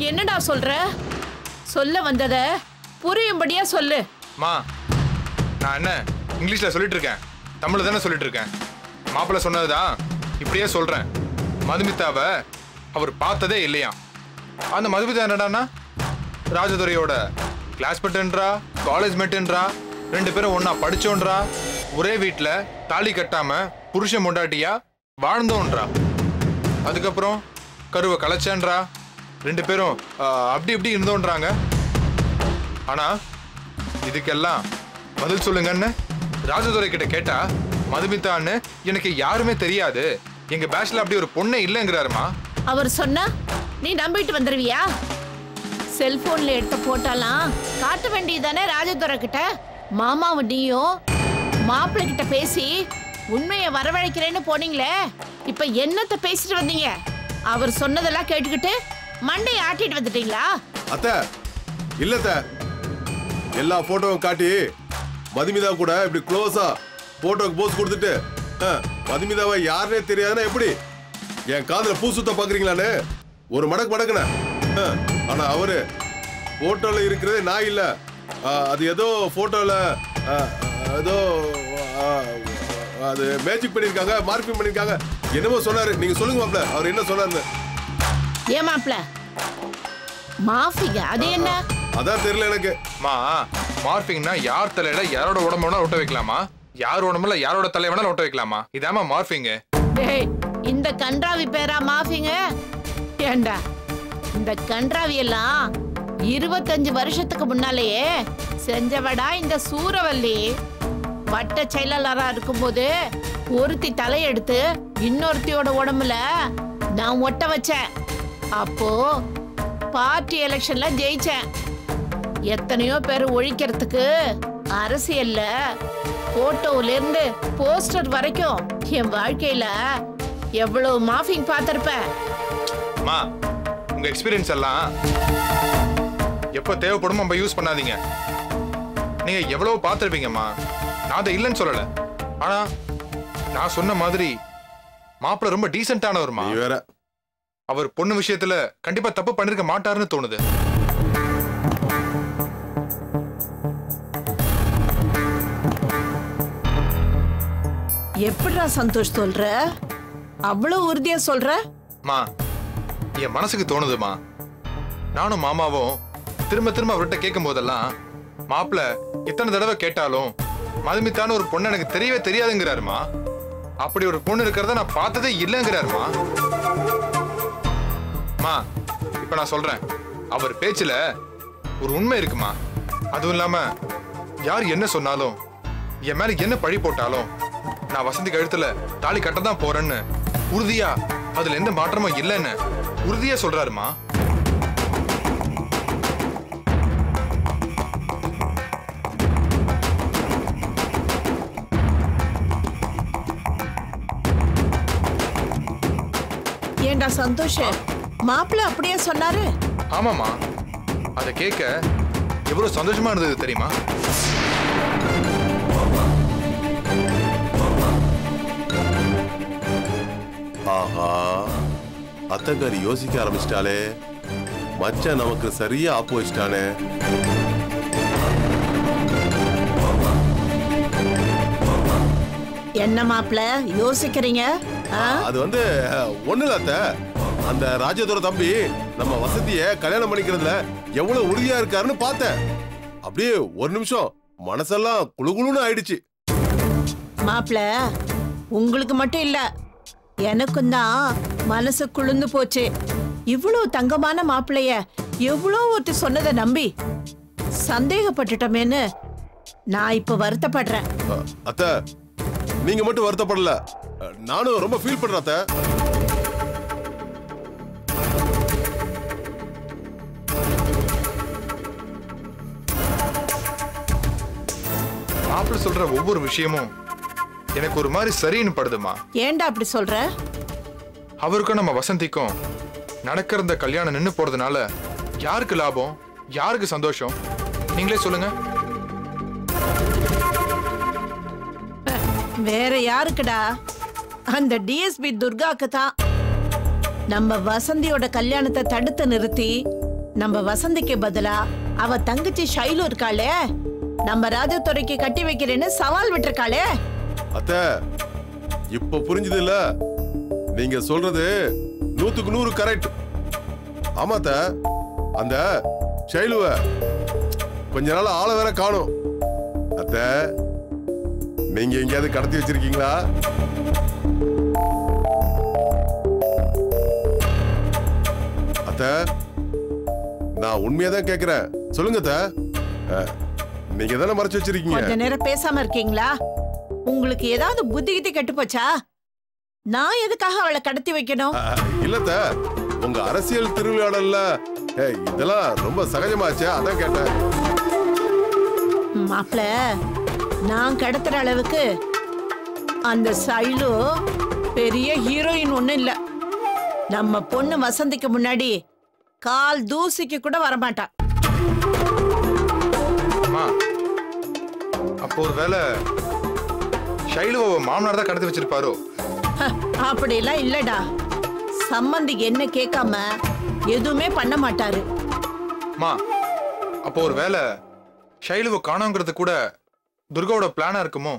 என்னடா சொல்ற சொல்ல வந்தத புரியும்படியா சொல்லு மா நான் என்ன இங்கிலீஷ்ல சொல்லிட்டு இருக்கேன் தமிழ்ல தானே சொல்லிட்டு இருக்கேன் மாப்பிள்ளை சொன்னதுதான் இப்படியே சொல்றேன் மதுமிதாவை அவர் பார்த்ததே இல்லையா அந்த மதுமிதா என்னடான்னா ராஜதுரையோட கிளாஸ்மேட்டுன்றா காலேஜ் மேட்டுன்றா ரெண்டு பேரும் ஒண்ணா படிச்சோன்றா ஒரே வீட்ல தாலி கட்டாம புருஷன் பொண்டாட்டியா வாழ்ந்தோன்றா அதுக்கப்புறம் கருவை கலைச்சேன்றா ரெண்டு பேரும் ஆ, அப்படி இப்படி இருந்தோன்றாங்க ஆனா இதுக்கெல்லாம் பதில் சொல்லுங்கன்னு ராஜதுரை கிட்ட கேட்டா மதுமிதான்னு எனக்கு யாருமே தெரியாது எங்க பேட்ச்ல அப்படி ஒரு பொண்ணே இல்லைங்கிறாருமா அவர் சொன்னா நீ நம்பிட்டு வந்துருவியா செல்போன்ல எடுத்த போட்டாலாம் காட்ட வேண்டியதானே ராஜதுரை கிட்ட மாமாவும் நீயும் மாப்பிள்ளை கிட்ட பேசி உண்மையை வரவழைக்கிறேன்னு போனீங்களே இப்ப என்னத்த பேசிட்டு வந்தீங்க அவர் சொன்னதெல்லாம் கேட்டுக்கிட்டு மண்டையை ஆட்டிட்டு வந்துட்டீங்களா அத்தை இல்ல அத்தை எல்லா போட்டோவும் காட்டி மதுமிதா கூட இப்படி க்ளோஸா போட்டோக்கு போஸ் கொடுத்துட்டு ஆ, மதுமிதாவை யாருனே தெரியாதுன்னா எப்படி என் காதுல பூ சுத்த பாக்குறீங்களான்னு ஒரு மடக்கு மடக்குன ஆ, ஆனா அவரு போட்டோல இருக்கிறதே நான் இல்ல ஆ, அது ஏதோ போட்டோல ஆ, ஏதோ ஆ, அது மேஜிக் பண்ணிருக்காங்க மார்க்கிங் பண்ணிருக்காங்க என்னமோ சொன்னாரு நீங்க சொல்லுங்க மாப்ள அவர் என்ன சொன்னாருன்னு ஏன் மாப்பிள்ள மாஃபிங்க அது என்ன அதான் தெரியல எனக்கு மா மார்பிங்னா யார் தலையில யாரோட உடம்பு வேணாலும் ஒட்ட வைக்கலாமா யார் உடம்புல யாரோட தலை வேணாலும் ஒட்ட வைக்கலாமா இதாம்மா மார்பிங்கு டேய் இந்த கன்றாவி பேரா மாஃபிங்க ஏண்டா இந்த கன்றாவி எல்லாம் இருபத்தஞ்சு வருஷத்துக்கு முன்னாலேயே செஞ்சவடா இந்த சூரவல்லி வட்ட செயலாளரா இருக்கும்போது ஒருத்தி தலையெடுத்து இன்னொருத்தியோட உடம்புல நான் ஒட்ட வச்சேன் அப்போ பார்ட்டி எலெக்ஷன்ல ஜெயிச்சேன் எத்தனையோ பேர் ஒழிக்கிறதுக்கு அரசியல்ல போட்டோல இருந்து போஸ்டர் வரைக்கும் என் வாழ்க்கையில எவ்வளவு மாஃபிங் பார்த்திருப்பேன் மா உங்க எக்ஸ்பீரியன்ஸ் எல்லாம் எப்ப தேவைப்படுமோ நம்ம யூஸ் பண்ணாதீங்க நீங்க எவ்வளவு பார்த்துருப்பீங்கம்மா நான் அதை இல்லைன்னு சொல்லல ஆனா நான் சொன்ன மாதிரி மாப்பிள்ள ரொம்ப டீசென்டானவர்மா நீ வேற அவர் பொண்ணு விஷயத்துல கண்டிப்பா தப்பு பண்ணிருக்க மாட்டாருன்னு தோணுது எப்படிடா சந்தோஷ் சொல்ற அவ்வளவு உறுதியா சொல்ற மா என் மனசுக்கு தோணுதுமா நானும் மாமாவும் திரும்ப திரும்ப அவர்கிட்ட கேட்கும் போதெல்லாம் மாப்பிள்ள எத்தனை தடவை கேட்டாலும் மதுமித்தான ஒரு பொண்ணு எனக்கு தெரியவே தெரியாதுங்கிறாருமா அப்படி ஒரு பொண்ணு இருக்கிறத நான் பார்த்ததே இல்லைங்கிறாருமா மா இப்ப நான் சொல்றேன் அவர் பேச்சுல ஒரு உண்மை இருக்குமா அதுவும் இல்லாம யார் என்ன சொன்னாலும் என் மேல என்ன பழி போட்டாலும் நான் வசந்தி கழுத்துல தாலி கட்ட தான் போறேன்னு உறுதியா அதுல எந்த மாற்றமும் இல்லைன்னு உறுதியா சொல்றாருமா ஏண்டா சந்தோஷ் மாப்பிள்ள அப்படியே சொன்னாரு ஆமாமா அதை கேட்க எவ்வளவு சந்தோஷமா இருந்தது தெரியுமா ஆஹா அத்தங்காரி யோசிக்க ஆரம்பிச்சிட்டாலே மச்சான் நமக்கு சரியா ஆப்பு வச்சிட்டானே என்ன மாப்பிள்ள யோசிக்கிறீங்க ஆ? அது வந்து ஒண்ணு இல்ல அத்தை அந்த ராஜதுர தம்பி நம்ம வசதிய கல்யாணம் பண்ணிக்கிறதுல எவ்வளவு உறுதியா இருக்காருன்னு பார்த்தேன் அப்படியே ஒரு நிமிஷம் மனசெல்லாம் குளுகுளுன்னு ஆயிடுச்சு மாப்பிள உங்களுக்கு மட்டும் இல்ல எனக்கும் தான் மனசு குளிர்ந்து போச்சு இவ்வளவு தங்கமான மாப்பிளைய எவ்வளோ ஒருத்தர் சொன்னதை நம்பி சந்தேகப்பட்டுட்டோமேன்னு நான் இப்ப வருத்தப்படுறேன் அ, அத்தை நீங்க மட்டும் வருத்தப்படல நானும் ரொம்ப ஃபீல் பண்றேன் அத்தை மாப்பிள்ள சொல்ற ஒவ்வொரு விஷயமும் எனக்கு ஒரு மாதிரி சரின்னு படுதுமா ஏன்டா அப்படி சொல்ற அவருக்கும் நம்ம வசந்திக்கும் நடக்கிற இந்த கல்யாணம் நின்னு போறதுனால யாருக்கு லாபம் யாருக்கு சந்தோஷம் நீங்களே சொல்லுங்க வேற யாருக்குடா அந்த டிஎஸ்பி துர்காக்கு தான் நம்ம வசந்தியோட கல்யாணத்தை தடுத்து நிறுத்தி நம்ம வசந்திக்கு பதிலா அவ தங்கச்சி ஷைலு இருக்காளே நம்ம ராஜதுரைக்கு கட்டி வைக்கிறேன்னு சவால் விட்டிருக்காளே அத்த இப்ப புரிஞ்சுது இல்ல நீங்க சொல்றது நூத்துக்கு நூறு கரெக்ட் ஆமாத்த அந்த ஷைலுவ கொஞ்ச நாள் ஆளை வேற காணும் அத்த நீங்க எங்கேயாவது கடத்தி வச்சிருக்கீங்களா அத்த நான் உண்மையா தான் கேக்குறேன் சொல்லுங்க அத்த அஹ், நீங்க தானே மறைச்சு வச்சிருக்கீங்க கொஞ்ச நேரம் பேசாம இருக்கீங்களா உங்களுக்கு ஏதாவது புத்தி கித்தி கெட்டு போச்சா நான் எதுக்காக அவளை கடத்தி வைக்கணும் அஹ், இல்லத்த உங்க அரசியல் திருவிழாடல்ல ஏய், இதெல்லாம் ரொம்ப சகஜமாச்சே அதான் கேட்டேன் மாப்ள நான் கடத்துற அளவுக்கு அந்த சைலு பெரிய ஹீரோயின் ஒண்ணும் இல்ல நம்ம பொண்ணு வசந்திக்கு முன்னாடி கால் தூசிக்கு கூட வரமாட்டா அம்மா அப்போ ஒரு வேலை ஷைலுவை மாமனார் தான் கடத்தி வச்சிருப்பாரோ ஹ, அப்படிலாம் இல்லடா சம்மந்தி என்ன கேட்காம எதுவுமே பண்ண மாட்டாரு அம்மா அப்போ ஒரு வேலை ஷைலுவை காணோங்கிறது கூட துர்காவோட பிளானா இருக்குமோ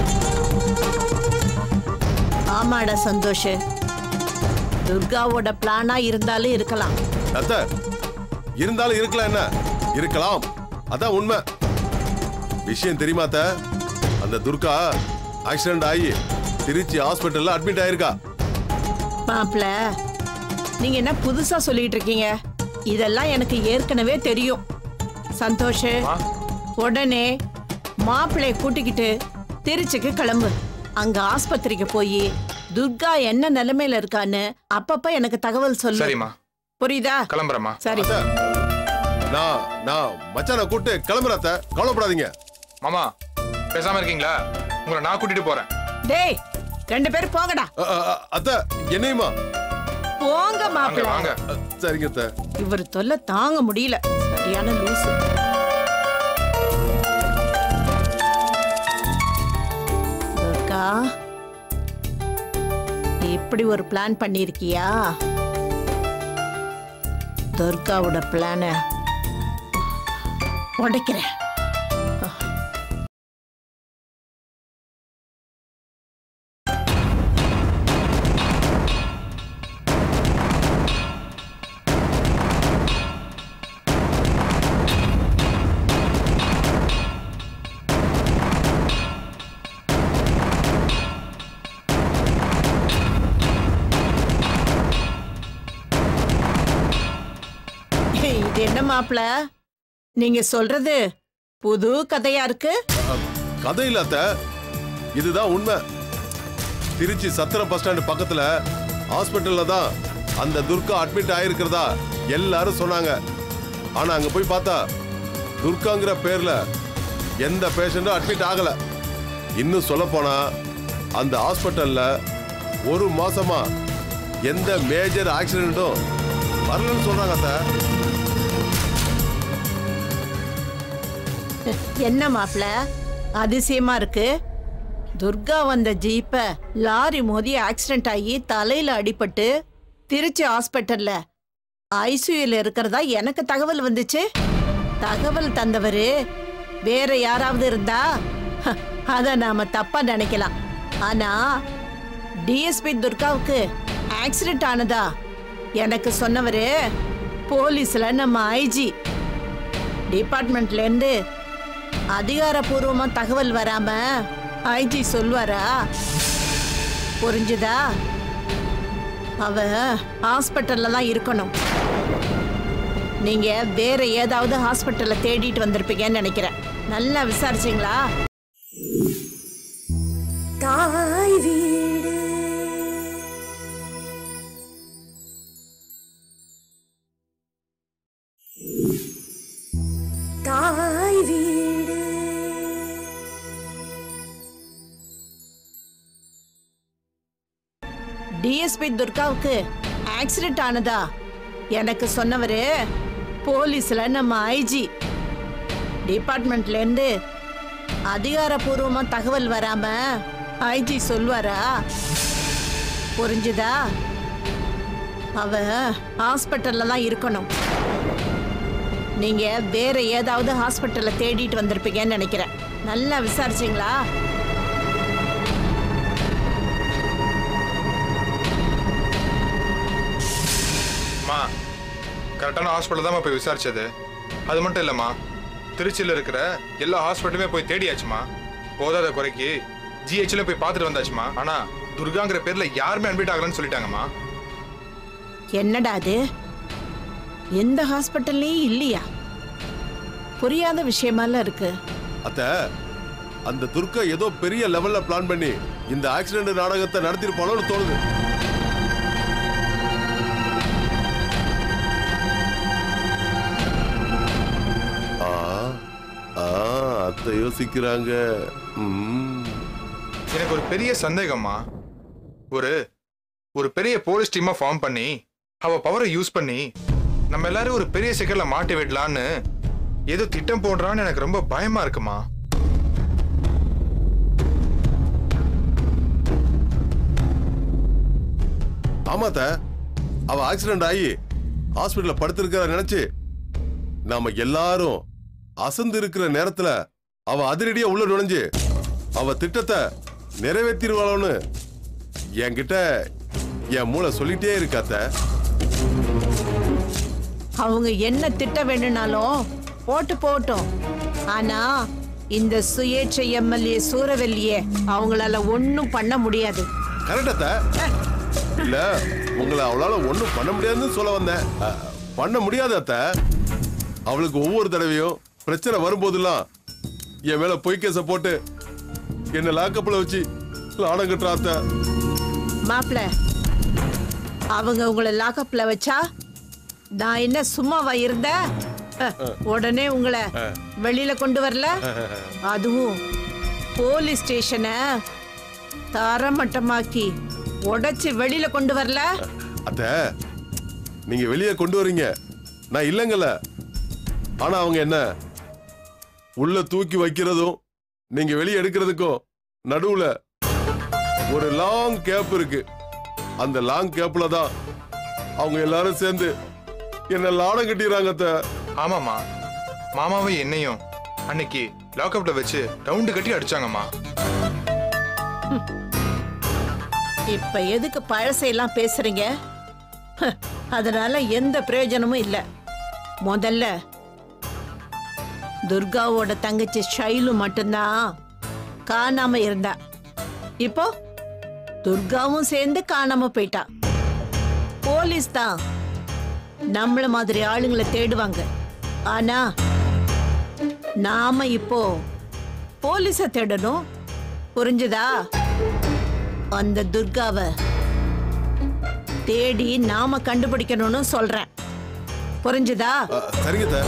ஆமாடா சந்தோஷ் துர்காவோட பிளானா இருந்தாலும் இருக்கலாம் அத்த இருந்தாலும் இருக்கலாம் என்ன இருக்கலாம் அதான் உண்மை விஷயம் தெரியுமா அத்த அந்த துர்கா ஆக்சிடென்ட் ஆகி திருச்சி ஹாஸ்பிட்டல்ல அட்மிட் ஆயிருக்கா மாப்ள நீங்க என்ன புதுசா சொல்லிட்டு இருக்கீங்க இதெல்லாம் எனக்கு ஏற்கனவே தெரியும் சந்தோஷ் அம்மா உடனே மாப்பிள்ளைய கூட்டிக்கிட்டு திருச்சிக்கு கிளம்பு அங்க ஆஸ்பத்திரிக்கு போய் துர்கா என்ன நிலைமையில இருக்கான்னு அப்பப்ப எனக்கு தகவல் சொல்லு சரிம்மா புரியுதா கிளம்புறேம்மா சரி அத்த நான் நான் மச்சானை கூப்பிட்டு கிளம்புறேன் அத்த கவலைப்படாதீங்க மாமா பேசாம இருக்கீங்களா உங்களை நான் கூட்டிட்டு போறேன் டேய் ரெண்டு பேரும் போங்கடா அ, அ, அ, அத்த என்னையுமா போங்க வாங்க மாப்பிள்ள வாங்க அ, சரிங்க அத்த இவர் தொல்லை தாங்க முடியல சரியான லூசு துர்கா இப்படி ஒரு பிளான் பண்ணிருக்கியா துர்காவோட பிளான உடைக்கிறேன் இது என்ன மாப்பிள நீங்க சொல்றது புது கதையா இருக்கு அ, கதை இல்ல அத்த இதுதான் உண்மை திருச்சி சத்திரம் பஸ் ஸ்டாண்ட் பக்கத்துல ஹாஸ்பிட்டல்ல தான் அந்த துர்கா அட்மிட் ஆயிருக்கிறதா எல்லாரும் சொன்னாங்க ஆனா அங்க போய் பார்த்தா துர்காங்கிற பேர்ல எந்த பேஷண்ட்டும் அட்மிட் ஆகல இன்னும் சொல்ல போனா அந்த ஹாஸ்பிட்டல்ல ஒரு மாசமா எந்த மேஜர் ஆக்சிடென்ட்டும் வரலன்னு சொல்றாங்க அத்தை என்ன மாப்பிள அதிசயமா இருக்கு துர்கா வந்த ஜீப்ப லாரி மோதி ஆக்சிடென்ட் ஆகி தலையில அடிபட்டு திருச்சி ஹாஸ்பிட்டல்ல ஐசியூல இருக்கிறதா எனக்கு தகவல் வந்துச்சு தகவல் தந்தவரு வேற யாராவது இருந்தா ஹ, அத நாம தப்பா நினைக்கலாம் ஆனா டிஎஸ்பி துர்காவுக்கு ஆக்சிடென்ட் ஆனதா எனக்கு சொன்னவரு போலீஸ்ல நம்ம ஐஜி டிபார்ட்மெண்ட்ல இருந்து அதிகாரப்பூர்வமா தகவல் வராம ஐஜி சொல்வாரா புரிஞ்சுதா அவ ஹாஸ்பிட்டல்ல தான் இருக்கணும் நீங்க வேற ஏதாவது ஹாஸ்பிட்டல்ல தேடிட்டு வந்திருப்பீங்கன்னு நினைக்கிறேன் நல்லா விசாரிச்சீங்களா தாய் வீடு தாய் வீடு டிஎஸ்பி துர்காவுக்கு ஆக்சிடென்ட் ஆனதா எனக்கு சொன்னவரு போலீஸ்ல நம்ம ஐஜி டிபார்ட்மெண்ட்ல இருந்து அதிகாரப்பூர்வமா தகவல் வராம ஐஜி சொல்வாரா புரிஞ்சுதா அவ ஹாஸ்பிட்டல்ல தான் இருக்கணும் நீங்க வேற ஏதாவது ஹாஸ்பிட்டல்ல தேடிட்டு வந்திருப்பீங்கன்னு நினைக்கிறேன் நல்லா விசாரிச்சீங்களா அம்மா கரெக்டான ஹாஸ்பிட்டல் தான் போய் விசாரிச்சது அது மட்டும் இல்லைம்மா திருச்சியில் இருக்கிற எல்லா ஹாஸ்பிட்டலுமே போய் தேடியாச்சுமா போதாத குறைக்கு ஜிஹெச்ல போய் பார்த்துட்டு வந்தாச்சுமா ஆனா துர்காங்கிற பேர்ல யாருமே அட்மிட் ஆகலன்னு சொல்லிட்டாங்கம்மா என்னடா அது எந்த ஹாஸ்பிட்டல்லையும் இல்லையா புரியாத விஷயமாலாம் இருக்கு அத்த அந்த துர்கா ஏதோ பெரிய லெவல்ல பிளான் பண்ணி இந்த ஆக்சிடென்ட் நாடகத்தை நடத்திருப்பாளோன்னு தோணுது ஆ, ஆ, அத்தை யோசிக்கிறாங்க ம். எனக்கு ஒரு பெரிய சந்தேகம்மா ஒரு ஒரு பெரிய போலீஸ் டீமா ஃபார்ம் பண்ணி அவ பவரை யூஸ் பண்ணி நம்ம எல்லாரும் ஒரு பெரிய சிக்கல்ல மாட்டி விடலான்னு ஏதோ திட்டம் போடுறான்னு எனக்கு ரொம்ப பயமா இருக்குமா ஆமாத்த அவ ஆக்சிடென்ட் ஆகி ஹாஸ்பிடல்ல படுத்திருக்கிறத நினைச்சு நாம எல்லாரும் அசந்து இருக்கிற நேரத்துல அவ அதிரடியா உள்ள நுழைஞ்சு அவ திட்டத்தை நிறைவேற்றிடுவாளோன்னு என்கிட்ட என் மூளை சொல்லிட்டே இருக்காத்த அவங்க என்ன திட்ட வேணும்னாலும் போட்டு போட்டோம் ஆனா இந்த சுயேட்சை எம்எல்ஏ சூரவெல்லியே அவங்களால ஒண்ணும் பண்ண முடியாது கரெக்டாத்த இல்ல உங்களை அவளால ஒண்ணும் பண்ண முடியாதுன்னு சொல்ல வந்தேன் அ, பண்ண முடியாத அத்த அவளுக்கு ஒவ்வொரு தடவையும் பிரச்சனை வரும்போதெல்லாம் என் மேல பொய் கேஸ போட்டு என்ன லாக்கப்ல வச்சு லாடம் கட்டுறா அத்தை மாப்ள அவங்க உங்களை லாக்கப்ல வச்சா நான் என்ன சும்மாவா இருந்தேன் அஹ், உடனே உங்களை வெளியில கொண்டு வரல அதுவும் போலீஸ் ஸ்டேஷனை தரமட்டமாக்கி உடைச்சு வெளியில கொண்டு வரல அத்த நீங்க வெளியே கொண்டு வர்றீங்க நான் இல்லைங்கல்ல ஆனா அவங்க என்ன உள்ள தூக்கி வைக்கிறதும் நீங்க வெளியே எடுக்கிறதுக்கும் நடுவுல ஒரு லாங் கேப் இருக்கு அந்த லாங் கேப்ல தான் அவங்க எல்லாரும் சேர்ந்து என்ன லாடம் கட்டிடுறாங்க அத்த ஆமாம்மா மாமாவும் என்னையும் அன்னைக்கு லாக்அப்ல வச்சு ரவுண்டு கட்டி அடிச்சாங்கம்மா இப்ப எதுக்கு பழசையெல்லாம் பேசுறீங்க ஹ், அதனால எந்த பிரயோஜனமும் இல்ல முதல்ல துர்காவோட தங்கச்சி ஷைலு மட்டும்தான் காணாம இருந்தா இப்போ துர்காவும் சேர்ந்து காணாம போயிட்டா போலீஸ் தான் நம்மள மாதிரி ஆளுங்களை தேடுவாங்க ஆனா நாம இப்போ போலீஸ தேடணும் புரிஞ்சுதா அந்த துர்காவை தேடி நாம கண்டுபிடிக்கணும்னு சொல்றேன் புரிஞ்சுதா அ, சரிங்க அத்த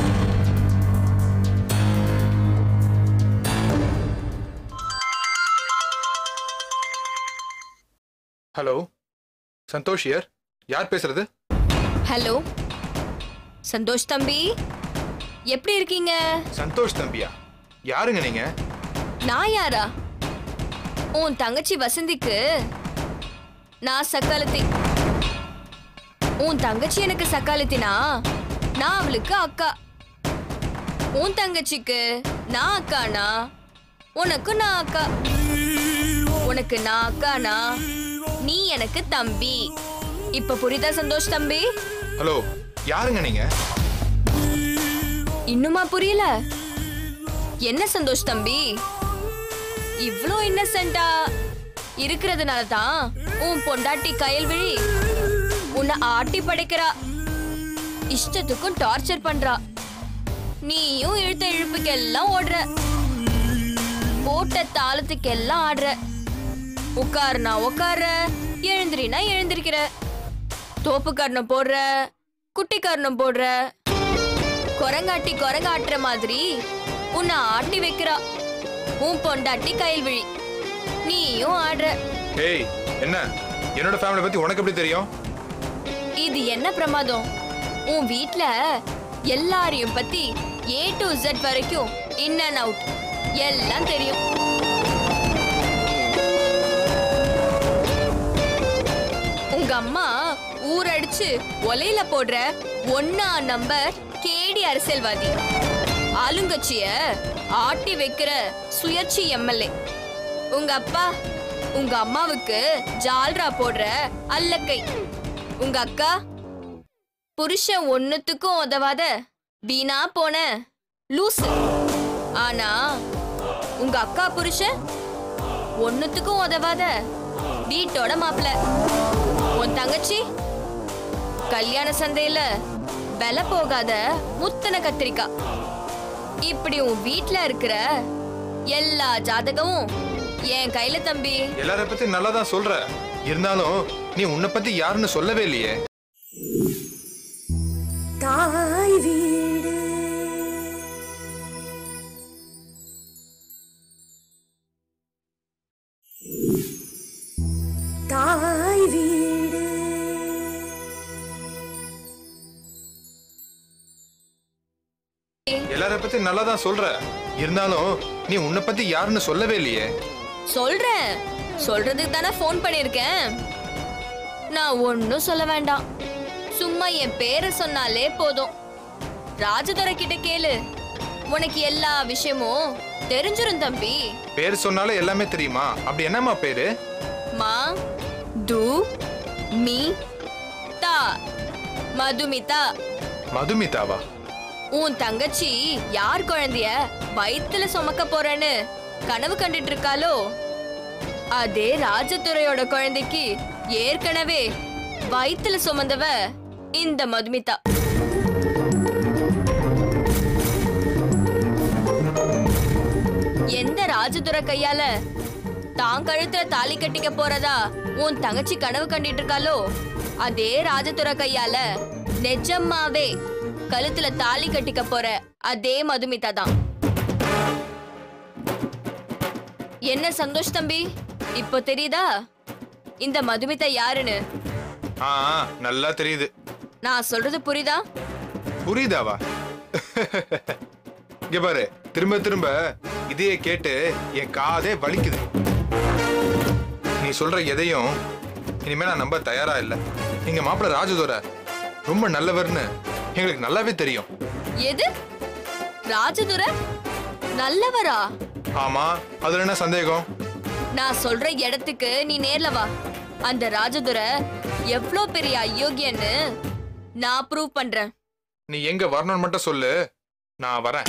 ஹலோ சந்தோஷ் இயர் யார் பேசுறது ஹலோ சந்தோஷ் தம்பி எப்படி இருக்கீங்க சந்தோஷ் தம்பியா யாருங்க நீங்க நான் யாரா உன் தங்கச்சி வசந்திக்கு நான் சக்காலத்தி உன் தங்கச்சி எனக்கு சக்காலத்தினா நான் அவளுக்கு அக்கா உன் தங்கச்சிக்கு நான் அக்கானா உனக்கு நான் அக்கா உனக்கு நான் அக்கானா நீ எனக்கு தம்பி இப்ப புரியுதா சந்தோஷ் தம்பி ஹலோ யாருங்க நீங்க இன்னுமா புரியல என்ன சந்தோஷ் தம்பி இவ்ளோ இன்னசென்ட்டா இருக்கிறதுனால தான் உன் பொண்டாட்டி கயல்விழி உன்னை ஆட்டி படைக்கிறா இஷ்டத்துக்கும் டார்ச்சர் பண்றா நீயும் இழுத்த இழுப்புக்கெல்லாம் ஓடுற போட்ட தாளத்துக்கெல்லாம் ஆடுற உட்காருனா உட்கார எழுந்திரினா எழுந்திருக்கிற தோப்பு காரணம் போடுற குட்டி காரணம் போடுற குரங்காட்டி குரங்காட்டுற மாதிரி உன்னை ஆட்டி வைக்கிறா உன் பொண்டாட்டி கயல்விழி நீயும் ஆடுற ஏய் என்ன என்னோட ஃபேமிலி பத்தி உனக்கு எப்படி தெரியும் இது என்ன பிரமாதம் உன் வீட்ல எல்லாரையும் பத்தி ஏ டு Z வரைக்கும் இன் அண்ட் அவுட் எல்லாம் தெரியும் உங்க அம்மா ஊரடிச்சு ஒலையில போடுற ஒன்னா நம்பர் கேடி அரசியல்வாதி ஆளுங்கட்சிய ஆட்டி வைக்கிற சுயேட்சை எம்எல்ஏ உங்க அப்பா உங்க அம்மாவுக்கு ஜால்ரா போடுற அல்லக்கை உங்க அக்கா புருஷன் ஒண்ணுத்துக்கும் உதவாத வீணா போன லூசு ஆனா உங்க அக்கா புருஷன் ஒண்ணுத்துக்கும் உதவாத வீட்டோட மாப்பிள உன் தங்கச்சி கல்யாண சந்தையில விலை போகாத முத்தன கத்திரிக்காய் இப்படி உன் வீட்ல இருக்கிற எல்லா ஜாதகமும் என் கையில தம்பி எல்லார பத்தி நல்லா தான் சொல்ற இருந்தாலும் நீ உன்னை பத்தி யாருன்னு சொல்லவே இல்லையே தாய் வீடு தாய் வீடு எல்லார பத்தி நல்லா தான் சொல்ற இருந்தாலும் நீ உன்னை பத்தி யாருன்னு சொல்லவே இல்லையே சொல்றேன் சொல்றதுக்கு தானே ஃபோன் பண்ணிருக்கேன் நான் ஒன்னும் சொல்ல வேண்டாம் சும்மா என் பேரை சொன்னாலே போதும் ராஜதுரை கிட்ட கேளு உனக்கு எல்லா விஷயமும் தெரிஞ்சிரும் தம்பி பேர் சொன்னாலே எல்லாமே தெரியுமா அப்படி என்னம்மா பேரு மா து மீ தா மதுமிதா மதுமிதாவா உன் தங்கச்சி யார் குழந்தைய வயித்துல சுமக்க போறேன்னு கனவு கண்டுட்டு இருக்காளோ அதே ராஜதுரையோட குழந்தைக்கு ஏற்கனவே வயித்துல சுமந்தவ இந்த மதுமிதா எந்த ராஜதுரை கையால தான் கழுத்துல தாலி கட்டிக்க போறதா உன் தங்கச்சி கனவு கண்டிட்டு இருக்காளோ அதே ராஜதுரை கையால நிஜமாவே கழுத்துல தாலி கட்டிக்க போற அதே மதுமிதா தான் என்ன சந்தோஷ் தம்பி இப்போ தெரியுதா இந்த மதுமிதா யாருன்னு ஆ ஆ, நல்லா தெரியுது நான் சொல்றது புரியுதா புரியுதாவா இங்க பாரு திரும்ப திரும்ப இதையே கேட்டு என் காதே வலிக்குது நீ சொல்ற எதையும் இனிமே நான் நம்ப தயாரா இல்ல எங்க மாப்பிள்ள ராஜதுரை ரொம்ப நல்லவர்னு எங்களுக்கு நல்லாவே தெரியும் எது ராஜதுரை நல்லவரா ஆமா அதுல என்ன சந்தேகம் நான் சொல்ற இடத்துக்கு நீ நேர்ல வா அந்த ராஜதுரை எவ்ளோ பெரிய அயோக்கியன்னு நான் ப்ரூவ் பண்றேன் நீ எங்க வரணும்னு மட்டும் சொல்லு நான் வரேன்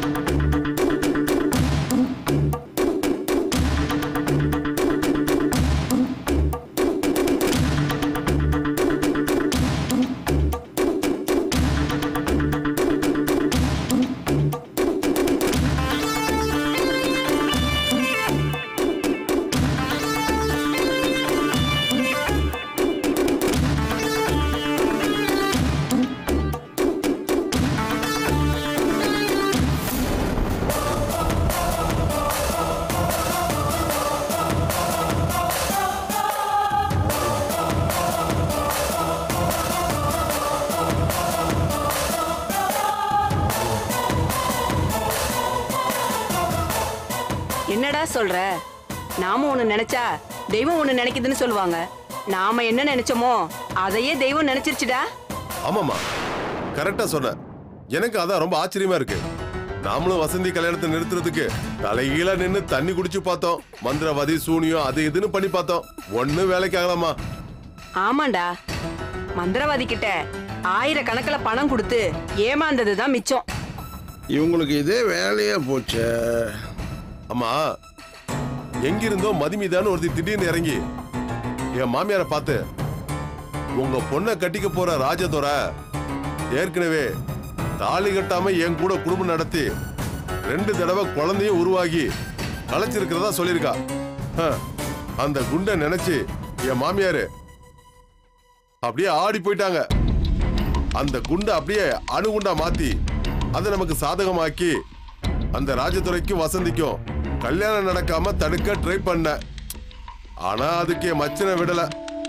என்னடா சொல்ற நாம ஒண்ணு நினைச்சா தெய்வம் ஒண்ணு நினைக்குதுன்னு சொல்லுவாங்க நாம என்ன நினைச்சோமோ அதையே தெய்வம் நினைச்சிருச்சுடா ஆமாமா கரெக்டா சொன்ன எனக்கு அதான் ரொம்ப ஆச்சரியமா இருக்கு நாமளும் வசந்தி கல்யாணத்தை நிறுத்துறதுக்கு தலைகீழா நின்னு தண்ணி குடிச்சு பார்த்தோம் மந்திரவாதி சூனியம் அது இதுன்னு பண்ணி பார்த்தோம் ஒண்ணு வேலைக்கு ஆகலாமா ஆமாண்டா மந்திரவாதி கிட்ட ஆயிரக்கணக்கில் பணம் கொடுத்து ஏமாந்தது தான் மிச்சம் இவங்களுக்கு இதே வேலையா போச்சே அம்மா எங்கிருந்தோ மதிமிதான்னு ஒருத்தி திடீர்னு இறங்கி என் மாமியாரை பார்த்து உங்க பொண்ணை கட்டிக்க போற ராஜதுரை ஏற்கனவே தாலி கட்டாம என் கூட குடும்பம் நடத்தி ரெண்டு தடவை குழந்தையும் உருவாகி களைச்சிருக்கிறதா சொல்லியிருக்கா ஹ, அந்த குண்டை நினைச்சு என் மாமியாரு அப்படியே ஆடி போயிட்டாங்க அந்த குண்டை அப்படியே அணுகுண்டா மாத்தி அதை நமக்கு சாதகமாக்கி அந்த ராஜதுரைக்கும் வசந்திக்கும் கல்யாணம் நடக்காம தடுக்க ட்ரை பண்ண ஆனா அதுக்கு என் மச்சனை விடல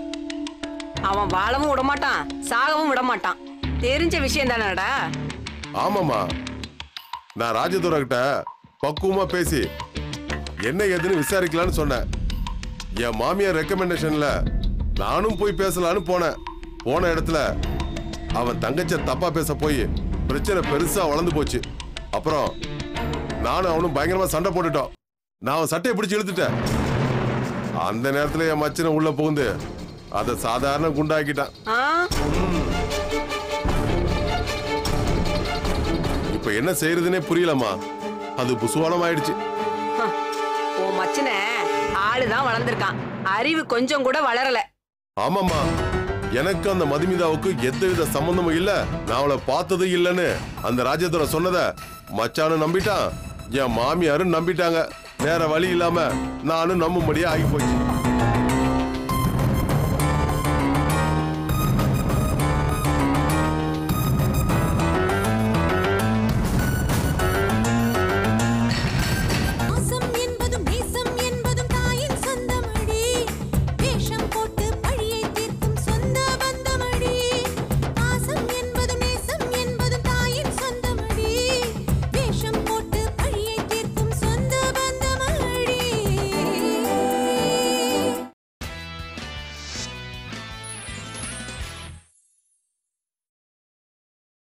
அவன் வாழவும் விட மாட்டான் சாகவும் விட மாட்டான் தெரிஞ்ச விஷயம் தானடா ஆமாமா நான் ராஜதுரை கிட்ட பக்குவமா பேசி என்ன ஏதுன்னு விசாரிக்கலாம்னு சொன்னேன் என் மாமியார் ரெக்கமெண்டேஷன்ல நானும் போய் பேசலான்னு போனேன் போன இடத்துல அவன் தங்கச்ச தப்பா பேச போய் பிரச்சனை பெருசா வளர்ந்து போச்சு அப்புறம் நானும் அவனும் பயங்கரமா சண்டை போட்டுட்டோம் நான் அவன் சட்டையை பிடிச்சு இழுத்துட்டேன் அந்த நேரத்துல என் மச்சனை உள்ள புகுந்து அதை சாதாரண குண்டாக்கிட்டான் ஆ இப்ப என்ன செய்யறதுனே புரியலம்மா அது புசுவானம் ஆயிடுச்சு ஹ, உன் மச்சனை ஆளுதான் வளர்ந்திருக்கான் அறிவு கொஞ்சம் கூட வளரல ஆமாம்மா எனக்கு அந்த மதுமிதாவுக்கு எந்தவித சம்பந்தமும் இல்ல நான் அவளை பார்த்தது இல்லைன்னு அந்த ராஜேந்திர சொன்னத மச்சானும் நம்பிட்டான் என் மாமியாரும் நம்பிட்டாங்க வேற வழி இல்லாம நானும் நம்பும்படியா ஆகி போச்சு